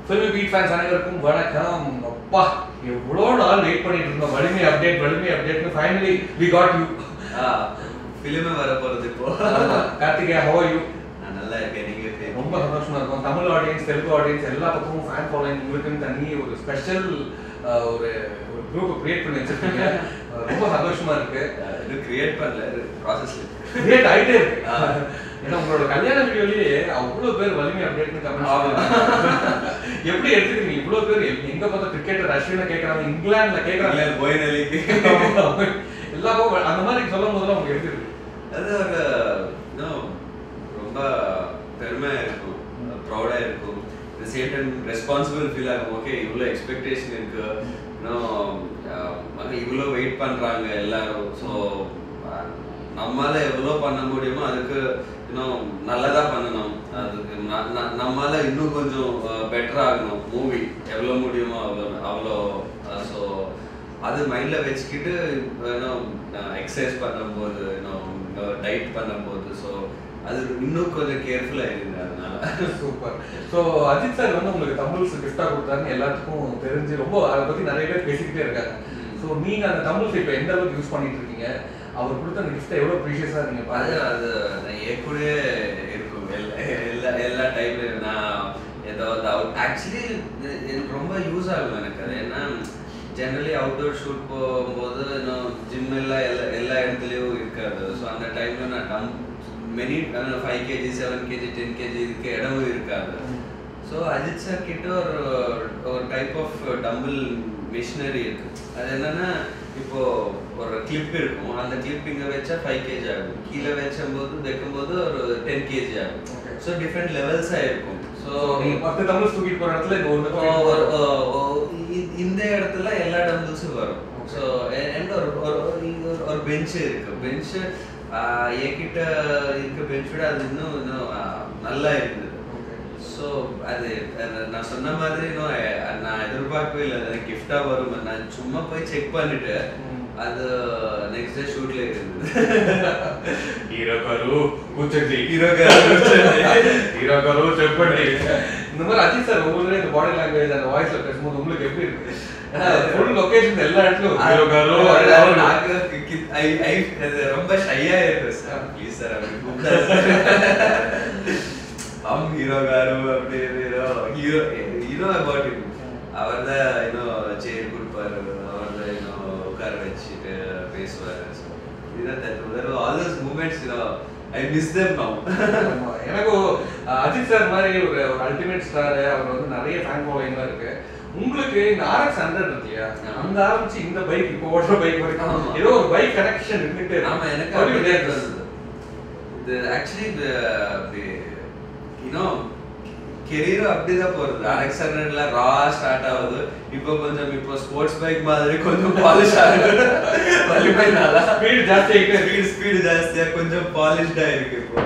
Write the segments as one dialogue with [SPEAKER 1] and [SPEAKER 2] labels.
[SPEAKER 1] Film beat fans அனைவருக்கும் வணக்கம் அப்பா எவ்வளோ நாள் வெயிட் பண்ணிட்டு இருந்தோம் வலிமை அப்டேட் வலிமை அப்டேட்னு ஃபைனலி வி காட் யூ
[SPEAKER 2] ஃபிலிமே வர போறது இப்போ
[SPEAKER 1] கார்த்திகேயா ஹோ யூ
[SPEAKER 2] நான் நல்லா இருக்கேன் நீங்க எப்படி
[SPEAKER 1] ரொம்ப சந்தோஷமா இருக்கும் தமிழ் ஆடியன்ஸ் தெலுங்கு ஆடியன்ஸ் எல்லா பக்கமும் ஃபேன் ஃபாலோயிங் உங்களுக்குன்னு தனி ஒரு ஸ்பெஷல் ஒரு ஒரு குரூப் கிரியேட் பண்ணி வச்சிருக்கீங்க அஹ் ரொம்ப சந்தோஷமா இருக்கு
[SPEAKER 2] அஹ் இது கிரியேட் பண்ணல ப்ராசஸ்ல
[SPEAKER 1] கிரியேட் ஆயிட்டே இருக்கு ஏன்னா உங்களோட கல்யாண வீடியோலயே அவ்வளவு பேர் வலிமை அப்டேட்னு கமெண்ட் எப்படி எடுத்துக்கிறீங்க இவ்வளவு பேர் எ- எங்க பார்த்தா கிரிக்கெட்டர் ரஷ்யனை கேக்குறாங்க இங்கிலாந்துல கேக்குறாங்க
[SPEAKER 2] போயினலிக்கு
[SPEAKER 1] எல்லா பக்கம் அந்த மாதிரி சொல்லும் போதெல்லாம் உங்களுக்கு எப்படி இருக்கு
[SPEAKER 2] அது ஒரு இன்னும் ரொம்ப பெருமையா இருக்கும் ப்ரௌடா இருக்கும் இந்த சேம் டைம் ரெஸ்பான்சிபிள் ஃபீல் ஆகும் ஓகே இவ்வளோ எக்ஸ்பெக்டேஷன் இருக்கு இன்னும் அஹ், மக்கள் இவ்வளோ வெயிட் பண்றாங்க எல்லாரும் ஸோ நம்மால எவ்வளோ பண்ண முடியுமோ அதுக்கு இன்னும் நல்லதா பண்ணணும் அதுக்கு ந- ந- நம்மால இன்னும் கொஞ்சம் பெட்டர் ஆகணும் மூவி எவ்வளோ முடியுமோ அவ்வளோ அவ்வளோ ஸோ அது மைண்ட்ல வச்சுக்கிட்டு எக்ஸசைஸ் பண்ணும்போது டைட் பண்ணும்போது ஸோ அது இன்னும் கொஞ்சம் கேர்ஃபுல்லா இருங்க அதனால
[SPEAKER 1] சூப்பர் ஸோ அஜித் சார் வந்து உங்களுக்கு தமிழ்ஸ் கிஃப்டா கொடுத்தாருன்னு எல்லாத்துக்கும் தெரிஞ்சு ரொம்ப அதை பத்தி நிறைய பேர் பேசிக்கிட்டே இருக்காங்க ஸோ நீங்க அந்த தமிழ்ஸ் இப்போ எந்த அளவுக்கு யூஸ் பண்ணிட்டு இருக்கீங்க அவர் கொடுத்த அந்த கிஃப்ட்டை எவ்வளவு ப்ரீஷியஸா நீங்க
[SPEAKER 2] அது
[SPEAKER 1] பாருங்க
[SPEAKER 2] அது நான் என் கூடயே இருக்கும் எல்லா எல்லா எல்லா டைம்லயும் நான் ஏதாவது அவுட் ஆக்சுவலி எனக்கு ரொம்ப யூஸ் ஆகும் எனக்கு அது ஏன்னா ஜென்ரலி அவுட்டோர் ஷூட் போகும்போது இன்னும் ஜிம் எல்லாம் எல்லா எல்லா இடத்துலையும் இருக்காது ஸோ அந்த டைம்ல நான் டம் many five KG seven KG ten KG இதுக்கு இடமும் இருக்காது ஸோ அஜித் சார் கிட்ட ஒரு ஒரு டைப் ஆஃப் டம்பிள் மிஷினரி இருக்கு அது என்னன்னா இப்போ ஒரு கிளிப் இருக்கும் அந்த கிளிப் இங்க வச்சா ஃபைவ் கேஜி ஆகும் கீழே வச்சும்போது வைக்கும்போது ஒரு டென் கேஜி ஆகும்
[SPEAKER 1] Okay.
[SPEAKER 2] ஸோ டிஃப்ரெண்ட் லெவல்ஸாக இருக்கும் ஸோ
[SPEAKER 1] ஸோ நீங்க பத்து தமிழ்ஸ் தூக்கிட்டு போற இடத்துல இந்த ஒன்று
[SPEAKER 2] ஓ- ஒரு- ஓ- ஓ- இ- இந்த இடத்துல எல்லா டம்பிள்ஸும் வரும் ஸோ அண்ட் ஒரு ஒரு ஒரு- இங்க ஒரு- ஒரு பெஞ்ச் இருக்கு பெஞ்ச் என்கிட்ட இருக்க பெஞ்ச் விட அது இன்னும் இன்னும் ஆ, நல்லா இருந்தது ஸோ அது அது நான் சொன்ன மாதிரி இன்னும் அஹ், நான் எதிர்பார்க்கவே இல்லை அது கிஃப்டா வரும் நான் சும்மா போய் செக் பண்ணிட்டு அது நெக்ஸ்ட் டே ஷூட்ல இருந்தது
[SPEAKER 1] హీరో గారు కూర్చోండి
[SPEAKER 2] ஹீரோ கூர்ச்சோண்டி.
[SPEAKER 1] ஹீரோ గారు చెప్పండి இந்த மாதிரி அஜித் சார் ஒவ்வொரு இந்த பாடி லாங்குவேஜ் அந்த வாய்ஸ்ல பேசும்போது உங்களுக்கு எப்படி இருக்கு ஃபுல் லொகேஷன் எல்லா இடத்துலயும் ஹீரோ గారు
[SPEAKER 2] அது
[SPEAKER 1] அவரு-
[SPEAKER 2] நாக்கு கி- ஐ- ஐ- அது ரொம்ப ஷையா இருக்கு சார் ப்ளீஸ் சார் அப்படி கூப்பிடாது அம் ஹீரோ காரு அப்படி hero hero hero about it அவர் தான் இன்னும் சேர் கொடுப்பாரு அவர் தான் இன்னும் உட்கார வச்சுட்டு பேசுவாரு ஸோ இதுதான் that all those moments you know I miss them now
[SPEAKER 1] ஆமா. எனக்கும் அஹ், அஜித் சார் மாதிரி ஒரு ஒரு அல்டிமேட் ஸ்டார் அவர் வந்து நிறைய ஃபேன் ஃபாலோயிங்லாம் இருக்கு உங்களுக்கு இந்த ஆர்எக்ஸ் ஹண்ட்ரட் இருக்கு இல்லையா
[SPEAKER 2] ஆமா.
[SPEAKER 1] அங்க ஆரம்பிச்சு இந்த பைக் இப்போ ஓடுற பைக் வரைக்கும்
[SPEAKER 2] ஆமா.
[SPEAKER 1] ஏதோ ஒரு பைக் கனெக்ஷன் இருந்துட்டு இருக்கு.
[SPEAKER 2] ஆமா எனக்கு
[SPEAKER 1] How do you
[SPEAKER 2] அப்படியே
[SPEAKER 1] take this?
[SPEAKER 2] தோணுது இது ஆக்சுவலி இது அப்படி இன்னும் கெரியரும் அப்படிதான் போறது அலெக்சாண்டர்ல ரா ஸ்டார்ட் ஆகுது இப்போ கொஞ்சம் இப்போ ஸ்போர்ட்ஸ் பைக் மாதிரி கொஞ்சம் பாலிஷ் ஆகுது வலிமைனால
[SPEAKER 1] Speed ஜாஸ்தி ஆயிட்டே இருக்கு.
[SPEAKER 2] ஸ்பீட் ஸ்பீடு ஜாஸ்தியா கொஞ்சம் பாலிஷ்டா இருக்கு இப்போ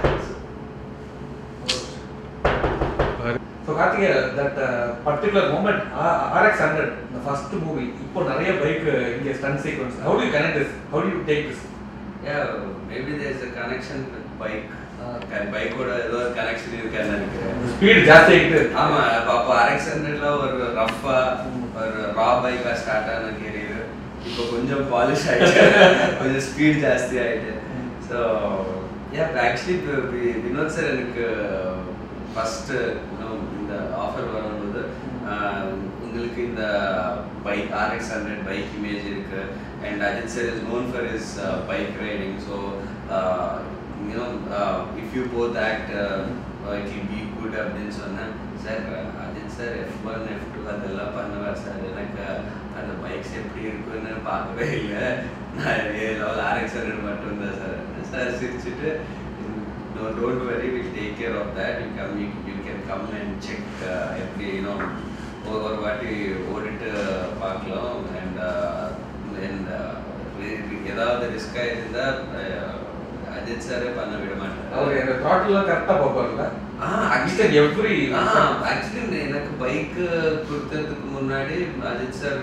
[SPEAKER 1] so Kartikeya that particular moment RX hundred இந்த ஃபர்ஸ்ட் மூவி இப்போ நிறைய பைக் இங்கே stun sequence how to connect this how to take this
[SPEAKER 2] ya maybe there is a connection with bike பைக்கோட ஏதோ கனெக்ஷன் இருக்கான்னு நினைக்கிறேன்
[SPEAKER 1] ஸ்பீட் ஜாஸ்தி ஆகிட்டு இருக்கு
[SPEAKER 2] ஆமா அப்ப அப்போ அரெக்ஸ் ஹண்ட்ரட்ல ஒரு ரஃபா ஒரு ரா பைக்கா ஸ்டார்ட் ஆன கேரியர் இப்போ கொஞ்சம் பாலிஷ் ஆயிட்டு கொஞ்சம் ஸ்பீட் ஜாஸ்தி ஆயிட்டு so ya actually Vinoth sir எனக்கு ஃபர்ஸ்ட் இந்த ஆஃபர் வரும்போது ஆஹ், உங்களுக்கு இந்த bike RX hundred bike image இருக்கு and Ajith sir is known for is bike riding so you know if you both act it will be good அப்படின்னு சொன்னேன் sir Ajith sir F one F two அதெல்லாம் பண்ணுவார் சார் எனக்கு அந்த பைக்ஸ் எப்படி இருக்குன்னு பார்க்கவே இல்லை நான் லெவல் ஆர்எக்ஸ் ஹண்ட்ரட் மட்டும்தான் சார் சார் சிரிச்சுட்டு no don't worry we'll take care of that you come you, you can come and check uh, எப்படி you know ஒரு ஒரு வாட்டி ஓடிட்டு பார்க்கலாம் அண்ட் அண்ட் ஏதாவது ரிஸ்காக இருந்தால் அஜித் சாரே பண்ண விட மாட்டார்
[SPEAKER 1] அவர் அந்த த்ராட்டில்லாம் கரெக்டாக பார்ப்பார்ல
[SPEAKER 2] ஆ
[SPEAKER 1] Each and every
[SPEAKER 2] ஆக்சுவலி எனக்கு பைக் கொடுத்ததுக்கு முன்னாடி அஜித் சார்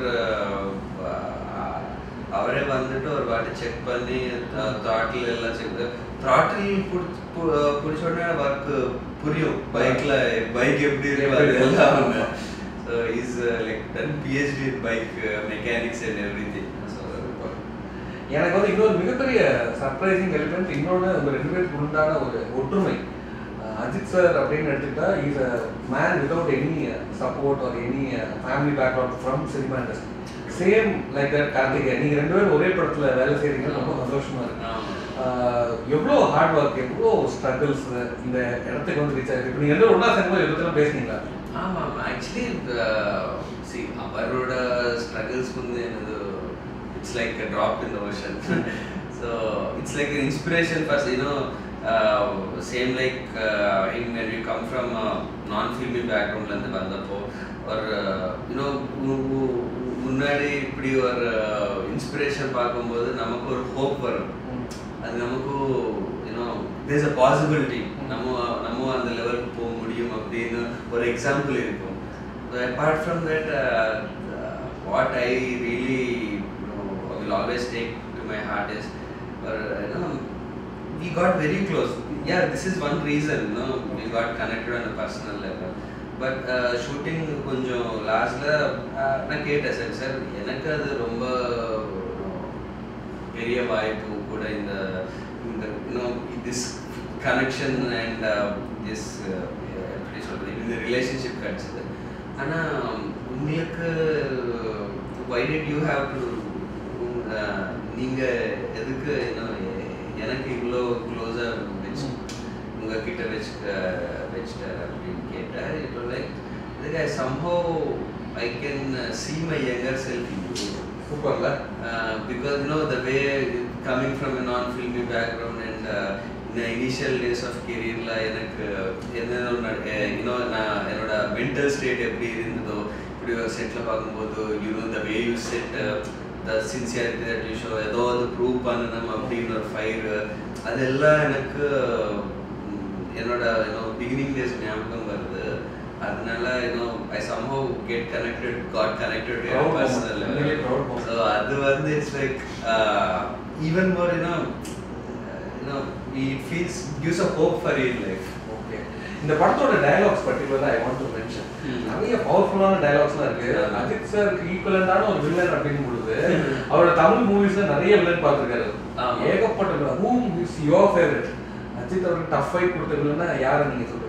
[SPEAKER 2] அவரே வந்துட்டு ஒரு வாட்டி செக் பண்ணி த்ராட்டில் எல்லாம் செக் த்ராட்டில் பிடிச்ச உடனே ஒர்க் புரியும் பைக்ல பைக் எப்படி இருக்கு
[SPEAKER 1] எப்படி
[SPEAKER 2] அது எல்லாம்
[SPEAKER 1] ஆமா.
[SPEAKER 2] So is like done PhD bike mechanics and everything so
[SPEAKER 1] எனக்கு வந்து இன்னொரு மிகப்பெரிய சர்ப்ரைசிங் எலிமெண்ட் இன்னொன்று உங்க ரெண்டு பேருக்கு உண்டான ஒரு ஒற்றுமை அஹ் அஜித் சார் அப்படின்னு எடுத்துக்கிட்டா is a man without any support or any family background from cinema industry same like that Karthikeyan நீங்க ரெண்டு பேரும் ஒரே படத்துல வேலை செய்றீங்க ரொம்ப சந்தோஷமா இருக்கு ஆஹ் எவ்வளோ ஹார்ட் ஒர்க் எவ்வளோ ஸ்ட்ரகிள்ஸ் இந்த இடத்துக்கு வந்து ரீச் ஆயிருக்கு இப்போ நீங்க ரெண்டு ஒன்றா சேர்ந்து இடத்துல பேசுனீங்களா
[SPEAKER 2] ஆமாம் ஆக்சுவலி சி அவரோட ஸ்ட்ரகிள்ஸ் வந்து எனது it's like a drop in the ocean so it's like inspiration first you know same like in when you come from non filmy பேக்ரவுண்ட்லேருந்து வந்தப்போ ஒரு யூனோ முன்னாடி இப்படி ஒரு இன்ஸ்பிரேஷன் பார்க்கும்போது நமக்கு ஒரு ஹோப் வரும் அது நமக்கு யூனோ தேர்ஸ் அ பாசிபிலிட்டி நம்ம நம்ம அந்த லெவலுக்கு போக முடியும் அப்படின்னு ஒரு எக்ஸாம்பிள் இருக்கும் apart from that what I really will always take to my heart is you know we got very close. Yeah, this is one reason, no, we got connected on a personal level. But shooting கொஞ்சம் லாஸ்ட்ல நான் கேட்டேன் sir sir எனக்கு அது ரொம்ப பெரிய வாய்ப்பு கூட இந்த இந்த இன்னும் திஸ் கனெக்ஷன் அண்ட் திஸ் எப்படி சொல்றது இந்த ரிலேஷன்ஷிப் கிடைச்சது ஆனால் உங்களுக்கு why did you have to நீங்கள் எதுக்கு இன்னும் எனக்கு இவ்வளோ க்ளோஸாக வச்சு உங்ககிட்ட வச்சு வச்சுட்டார் அப்படின்னு கேட்டார் இப்போ லைக் இதுக்கு somehow I can see my younger self in you
[SPEAKER 1] சூப்பர்ல
[SPEAKER 2] uh, because you know the way coming from a non-filmy background and uh, in the initial days of careerல எனக்கு என்ன யூனோ நான் என்னோட மென்டல் ஸ்டேட் எப்படி இருந்ததோ இப்படி ஒரு செட்டில் பார்க்கும்போது you know the way you set the sincerity that you show ஏதோ அது ப்ரூவ் பண்ணணும் அப்படின்னு ஒரு ஃபைர் அதெல்லாம் எனக்கு உம், என்னோட யூனோ பிகினிங் டேஸ் ஞாபகம் வருது அதனால you know I somehow get connected got connected to
[SPEAKER 1] Proud moment.
[SPEAKER 2] Personal
[SPEAKER 1] Really proud moment.
[SPEAKER 2] So அது வந்து it's like even more you know you know it feels gives a hope for real life
[SPEAKER 1] okay இந்த படத்தோட dialogues பர்டிகுலரா I want to mention
[SPEAKER 2] Hmm.
[SPEAKER 1] நிறைய பவர்ஃபுல்லான டயலாக்ஸ்லாம் இருக்கு
[SPEAKER 2] Yeah.
[SPEAKER 1] Ajith சாருக்கு ஈக்குவலண்டான ஒரு வில்லன் அப்படின்னு பொழுது அவரோட தமிழ் மூவிஸ்ல நிறைய வில்லன் பார்த்திருக்காரு
[SPEAKER 2] ஆமா.
[SPEAKER 1] ஏகப்பட்ட who is your favourite Ajith அவருக்கு டஃப் ஃபைட் கொடுத்த வில்லனா யாரை நீங்க சொல்றீங்க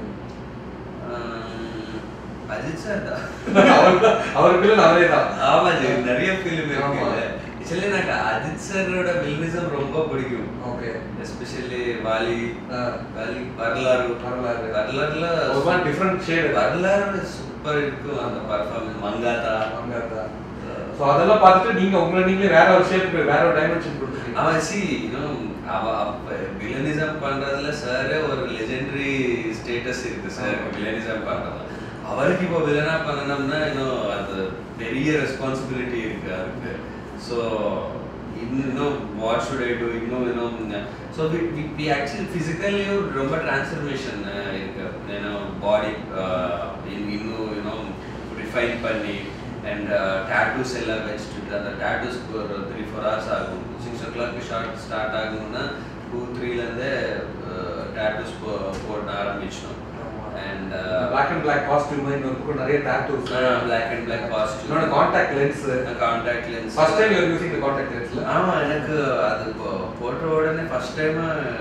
[SPEAKER 2] அஜித் சார் தான்
[SPEAKER 1] அவருக்கு அவருக்கு வில்லன் அவரே தான்
[SPEAKER 2] ஆமா ஜி நிறைய ஃபிலிம்
[SPEAKER 1] ஆமா.
[SPEAKER 2] இருக்கு ஆக்சுவலி எனக்கு அஜித் சாரோட வில்லிசம் ரொம்ப பிடிக்கும்
[SPEAKER 1] ஓகே
[SPEAKER 2] எஸ்பெஷலி வாலி
[SPEAKER 1] ஆ.
[SPEAKER 2] வாலி வரலாறு
[SPEAKER 1] வரலாறு.
[SPEAKER 2] வரலாறுல
[SPEAKER 1] ஒரு மாதிரி different shade.
[SPEAKER 2] வரலாறு சூப்பர் இருக்கும் அந்த பர்ஃபார்மன்ஸ் மங்காத்தா
[SPEAKER 1] ஸோ அதெல்லாம் பார்த்துட்டு நீங்க உங்களை நீங்களே வேற ஒரு ஷேப் வேற ஒரு டைமென்ஷன் கொடுத்துருக்கீங்க
[SPEAKER 2] அவன் சி இன்னும் அவ அப்ப வில்லனிசம் பண்றதுல சாரே ஒரு லெஜெண்டரி ஸ்டேட்டஸ் இருக்கு சார்
[SPEAKER 1] ஆமா.
[SPEAKER 2] வில்லனிசம் பண்றதுல அவருக்கு இப்போ வில்லனா பண்ணணும்னா இன்னும் அது பெரிய ரெஸ்பான்சிபிலிட்டி இருக்கு அவருக்கு ஸோ இன்னும் வாட் ஷுட் ஐ டூ இன்னும் இன்னும் ஸோ வி வி ஆக்சுவலி ஃபிசிக்கலியும் ரொம்ப டிரான்ஸ்ஃபர்மேஷன் இருக்கு ஏன்னா பாடி இன்னும் இன்னும் ரிஃபைன் பண்ணி அண்ட் டேட்டூஸ் எல்லாம் வச்சுட்டு அந்த டேட்டூஸ்க்கு ஒரு த்ரீ ஃபோர் ஹவர்ஸ் ஆகும் six o'clock shot start ஆகணும்னா டூ த்ரீலேருந்தே டேட்டூஸ் போட ஆரம்பிச்சிடும் and
[SPEAKER 1] black and black costume இன்னொரு பக்கம் நிறைய tattoos
[SPEAKER 2] black and black costume
[SPEAKER 1] இன்னொரு contact lens
[SPEAKER 2] contact lens
[SPEAKER 1] first time you're using the காண்டாக்ட் லென்ஸ்ல
[SPEAKER 2] ஆமா எனக்கு அது இப்போ போட்ட உடனே first time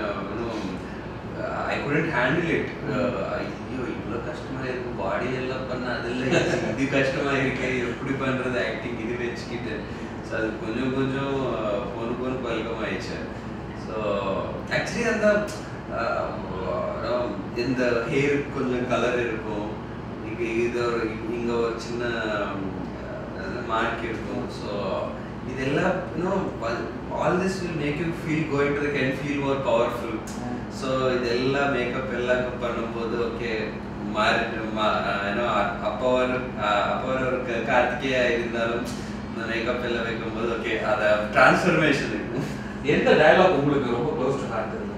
[SPEAKER 2] I couldn't handle it ஐயோ இவ்வளோ கஷ்டமா இருக்கு பாடி எல்லாம் பண்ண அது இல்லை இது கஷ்டமா இருக்கு எப்படி பண்றது ஆக்டிங் இது வச்சுக்கிட்டு ஸோ அது கொஞ்சம் கொஞ்சம் பொண்ணு பொண்ணு பழக்கமாயிடுச்சு ஸோ ஆக்சுவலி அந்த அஹ், இந்த ஹேர் கொஞ்சம் கலர் இருக்கும் இங்க இது ஒரு இங்க ஒரு சின்ன மார்க் இருக்கும் ஸோ இதெல்லாம் இன்னும் all this will make you feel going to can feel more powerful so இதெல்லாம் மேக்கப் எல்லாம் பண்ணும்போது ஓகே மாறிட்டு ஏன்னா அப்போ ஒரு அப்போ ஒரு க- கார்த்திகேயா இருந்தாலும் இந்த மேக்கப் எல்லாம் வைக்கும்போது ஓகே அதை டிரான்ஸ்ஃபர்மேஷன் இருக்கும்
[SPEAKER 1] எந்த டயலாக் உங்களுக்கு ரொம்ப க்ளோஸ் டு ஹார்ட் இருக்கு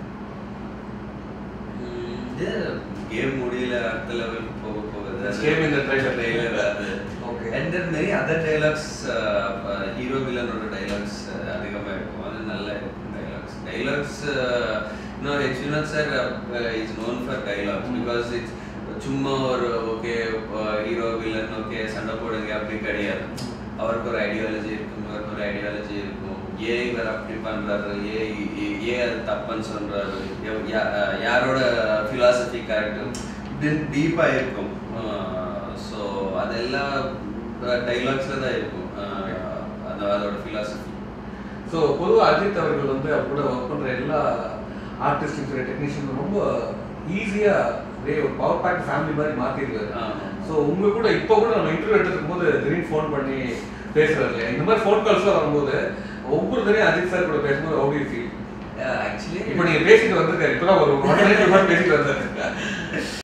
[SPEAKER 2] கேம் முடியல அடுத்த லெவலுக்கு போக போகுது
[SPEAKER 1] Game in the trailer.
[SPEAKER 2] Trailer அது
[SPEAKER 1] Okay.
[SPEAKER 2] அண்ட் தென் நிறைய அதர் டைலாக்ஸ் ஹீரோ வில்லனோட டைலாக்ஸ் அதிகமாக இருக்கும் அது நல்லா இருக்கும் டைலாக்ஸ் டைலாக்ஸ் இன்னும் ஆக்சுவலாக Prashanth sir is known for dialogues
[SPEAKER 1] Mm.
[SPEAKER 2] Because it's சும்மா ஒரு ஓகே ஹீரோ வில்லன் ஓகே சண்டை போடுங்க அப்படி கிடையாது அவருக்கு ஒரு ஐடியாலஜி இருக்கும் இவருக்கு ஒரு ஐடியாலஜி இருக்கும் ஏன் இவர் அப்படி பண்றாரு ஏன் ஏ- ஏன் அது தப்புன்னு சொல்றாரு எவ்- யா- அஹ் யாரோட ஃபிலாசபி கரெக்ட் இப்படின்னு டீப்பாக இருக்கும் ஸோ அதெல்லாம் டைலாக்ஸில் தான் இருக்கும் அஹ் அந்த அதோட ஃபிலாசபி
[SPEAKER 1] ஸோ பொதுவாக அஜித் அவர்கள் வந்து அவர் கூட ஒர்க் பண்ணுற எல்லா ஆர்டிஸ்டும் சரி டெக்னீஷியன் ரொம்ப ஈஸியாக அப்படியே ஒரு பவர் பேக் ஃபேமிலி மாதிரி மாற்றிருக்காரு
[SPEAKER 2] ஆமா.
[SPEAKER 1] ஸோ உங்க கூட இப்போ கூட நம்ம இன்டர்வியூ எடுத்துருக்கும் போது திடீர்னு ஃபோன் பண்ணி பேசுறாரு இல்லையா இந்த மாதிரி ஃபோன் கால்ஸ்லாம் வரும்போது ஒவ்வொரு தடையும் அஜித் சார் கூட பேசும்போது ஹவு யூ ஃபீல்
[SPEAKER 2] ஆக்சுவலி
[SPEAKER 1] இப்போ நீங்க பேசிட்டு வந்திருக்காரு இப்பதான் ஒரு ஒன் மினிட் பேசிட்டு வந்தாரு